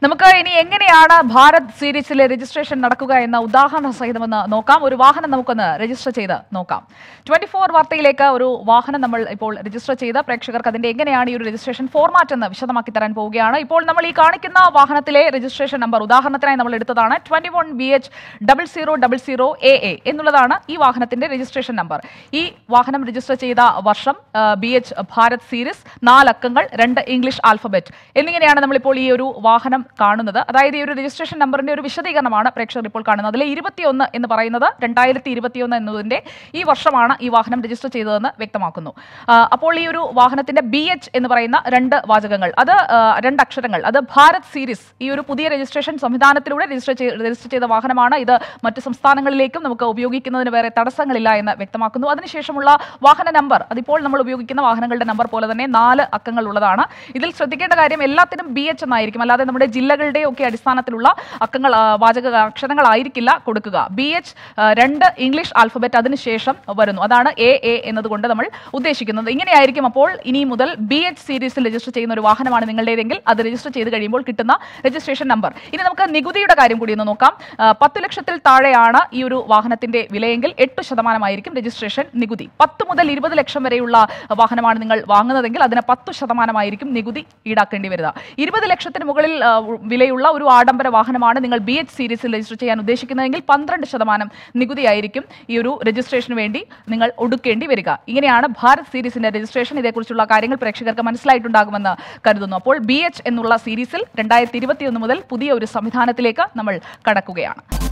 നമുക്ക് ഇനി എങ്ങനെയാണ് ഭാരത് സീരീസിലെ രജിസ്ട്രേഷൻ നടക്കുക എന്ന ഉദാഹരണ സഹിതമെന്ന് നോക്കാം ഒരു വാഹനം നമുക്കൊന്ന് രജിസ്റ്റർ ചെയ്ത് നോക്കാം ട്വന്റി ഫോർ വാർത്തയിലേക്ക് ഒരു വാഹനം നമ്മൾ ഇപ്പോൾ രജിസ്റ്റർ ചെയ്ത് പ്രേക്ഷകർക്ക് അതിന്റെ എങ്ങനെയാണ് ഈ ഒരു രജിസ്ട്രേഷൻ ഫോർമാറ്റ് എന്ന് വിശദമാക്കി തരാൻ പോവുകയാണ് ഇപ്പോൾ നമ്മൾ ഈ കാണിക്കുന്ന വാഹനത്തിലെ രജിസ്ട്രേഷൻ നമ്പർ ഉദാഹരണത്തിനായി നമ്മൾ എടുത്തതാണ് twenty one B H double zero double zero A A എന്നുള്ളതാണ് ഈ വാഹനത്തിന്റെ രജിസ്ട്രേഷൻ നമ്പർ ഈ വാഹനം രജിസ്റ്റർ ചെയ്ത വർഷം ബി എച്ച് ഭാരത് സീരീസ് നാലക്കങ്ങൾ രണ്ട് ഇംഗ്ലീഷ് ആൽഫബറ്റ് എന്നിങ്ങനെയാണ് നമ്മളിപ്പോൾ ഈ ഒരു വാഹനം കാണുന്നത് അതായത് ഈ ഒരു രജിസ്ട്രേഷൻ നമ്പറിന്റെ ഒരു വിശദീകരണമാണ് പ്രേക്ഷകർ ഇപ്പോൾ കാണുന്നത് അതിലെ ഇരുപത്തിയൊന്ന് എന്ന് പറയുന്നത് രണ്ടായിരത്തി ഇരുപത്തിയൊന്ന് എന്നതിന്റെ ഈ വർഷമാണ് ഈ വാഹനം രജിസ്റ്റർ ചെയ്തതെന്ന് വ്യക്തമാക്കുന്നു ആ, അപ്പോൾ ഈ ഒരു വാഹനത്തിന്റെ ബി എച്ച് എന്ന് പറയുന്ന രണ്ട് വാചകങ്ങൾ അത് ആ, രണ്ട് അക്ഷരങ്ങൾ അത് ഭാരത് സീരീസ് ഈ ഒരു പുതിയ രജിസ്ട്രേഷൻ സംവിധാനത്തിലൂടെ രജിസ്റ്റർ ചെയ്ത് രജിസ്റ്റർ ചെയ്ത വാഹനമാണ് ഇത് മറ്റ് സംസ്ഥാനങ്ങളിലേക്കും നമുക്ക് ഉപയോഗിക്കുന്നതിന് വേറെ തടസ്സങ്ങളില്ല എന്ന് വ്യക്തമാക്കുന്നു അതിനുശേഷമുള്ള വാഹന നമ്പർ അതിപ്പോൾ നമ്മൾ ഉപയോഗിക്കുന്ന വാഹനങ്ങളുടെ നമ്പർ പോലെ തന്നെ നാല് അക്കങ്ങൾ ഉള്ളതാണ് ഇതിൽ ശ്രദ്ധിക്കേണ്ട കാര്യം എല്ലാത്തിനും ബി എച്ച് എന്നായിരിക്കും അല്ലാതെ നമ്മുടെ ജില്ലകളുടെ ഒക്കെ അടിസ്ഥാനത്തിലുള്ള അക്കങ്ങൾ ആ, വാചക അക്ഷരങ്ങളായിരിക്കില്ല കൊടുക്കുക ബി എച്ച് രണ്ട് ഇംഗ്ലീഷ് ആൽഫബറ്റ് അതിനുശേഷം വരുന്നു അതാണ് എ എ എന്നതുകൊണ്ട് നമ്മൾ ഉദ്ദേശിക്കുന്നത് ഇങ്ങനെയായിരിക്കും അപ്പോൾ ഇനി മുതൽ ബി എച്ച് സീരീസിൽ രജിസ്റ്റർ ചെയ്യുന്ന ഒരു വാഹനമാണ് നിങ്ങളുടേതെങ്കിൽ അത് രജിസ്റ്റർ ചെയ്ത് കഴിയുമ്പോൾ കിട്ടുന്ന രജിസ്ട്രേഷൻ നമ്പർ ഇനി നമുക്ക് നികുതിയുടെ കാര്യം കൂടി ഒന്ന് നോക്കാം ആ, പത്ത് ലക്ഷത്തിൽ താഴെയാണ് ഈ ഒരു വാഹനത്തിന്റെ വിലയെങ്കിൽ എട്ട് ശതമാനമായിരിക്കും രജിസ്ട്രേഷൻ നികുതി പത്ത് മുതൽ ഇരുപത് ലക്ഷം വരെയുള്ള വാഹനമാണ് നിങ്ങൾ വാങ്ങുന്നതെങ്കിൽ അതിന് പത്ത് ശതമാനമായിരിക്കും നികുതി ഈടാക്കേണ്ടി വരിക ഇരുപത് ലക്ഷത്തിന് മുകളിൽ ആ, വിലയുള്ള ഒരു ആഡംബര വാഹനമാണ് നിങ്ങൾ ബി എച്ച് സീരീസിൽ രജിസ്റ്റർ ചെയ്യാൻ ഉദ്ദേശിക്കുന്നതെങ്കിൽ പന്ത്രണ്ട് ശതമാനം നികുതിയായിരിക്കും ഈ ഒരു രജിസ്ട്രേഷന് വേണ്ടി നിങ്ങൾ ഒടുക്കേണ്ടി വരിക ഇങ്ങനെയാണ് ഭാരത് സീരീസിന്റെ രജിസ്ട്രേഷൻ ഇതേക്കുറിച്ചുള്ള കാര്യങ്ങൾ പ്രേക്ഷകർക്ക് മനസ്സിലായിട്ടുണ്ടാകുമെന്ന് കരുതുന്നു അപ്പോൾ ബി എച്ച് എന്നുള്ള സീരീസിൽ രണ്ടായിരത്തി ഇരുപത്തിയൊന്ന് മുതൽ പുതിയ ഒരു സംവിധാനത്തിലേക്ക് നമ്മൾ കടക്കുകയാണ്